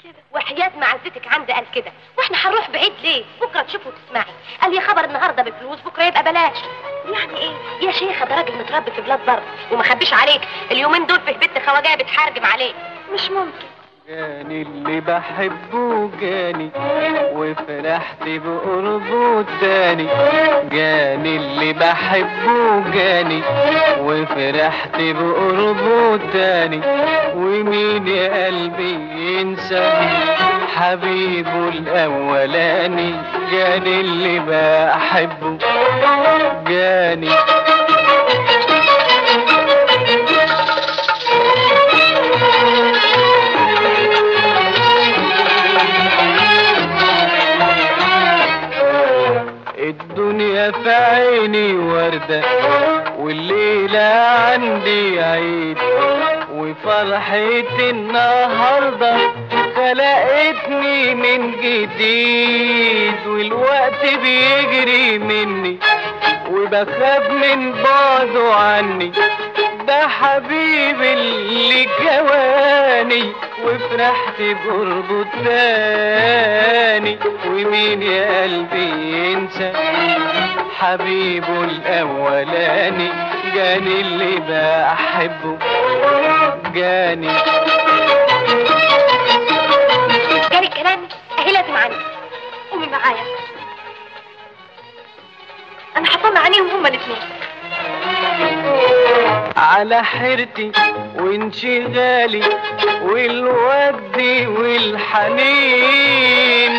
كده وحياة معزتك عندي قال كده واحنا هنروح بعيد ليه بكره تشوفي وتسمعي قال يا خبر النهارده بفلوس بكره يبقى بلاش يعني ايه يا شيخه ده راجل متربي في بلاد بره وما خبيش عليك اليومين دول في بنت خواجه بتحارجم عليه مش ممكن جاني اللي بحبه جاني وفرحت بقربه تاني جاني اللي بحبه جاني وفرحت بقربه تاني ومين يا قلبي ينسى حبيبه الاولاني جاني اللي بحبه جاني الدنيا في عيني وردة والليلة عندي عيد وفرحة النهاردة خلقتني من جديد والوقت بيجري مني وبخاف من بعده عني ده حبيبي اللي جواني وفرحت بقربه تاني ومين يا قلبي ينسى حبيبه الاولاني جاني اللي بحبه جاني جالك كلامي اهي لازم عني قومي معايا انا هطلع عينيهم هما الاثنين على حيرتي وانشغالي والود والحنين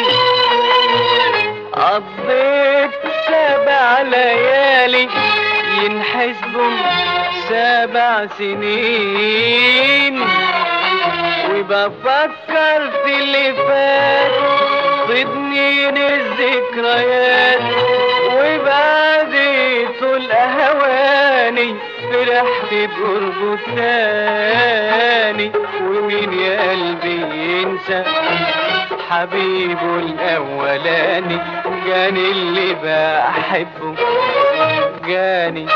قضيت سبع ليالي ينحسبوا سبع سنين وبفكر في اللي فات ضدنين الذكريات وبعد طول هواني فرحت بقربه تاني ومين يا قلبي ينسى حبيبه الاولاني جاني اللي بحبه جاني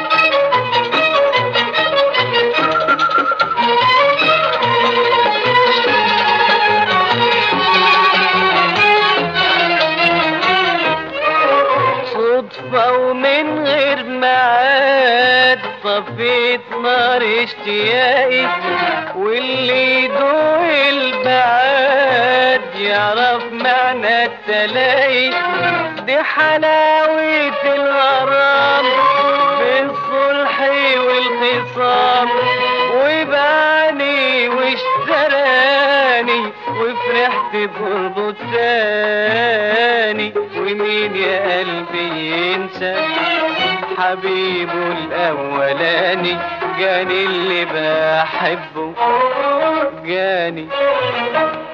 صدفة ومن غير ميعاد طفيت نار اشتياقي واللي يدوق البعاد يعرف معنى التلاقي دي حلاوة الغرام بالصلح والخصام وباني واشتراني وفرحت بقربه تاني ومين يا قلبي ينسى حبيبه الاولاني جاني اللي بحبه جاني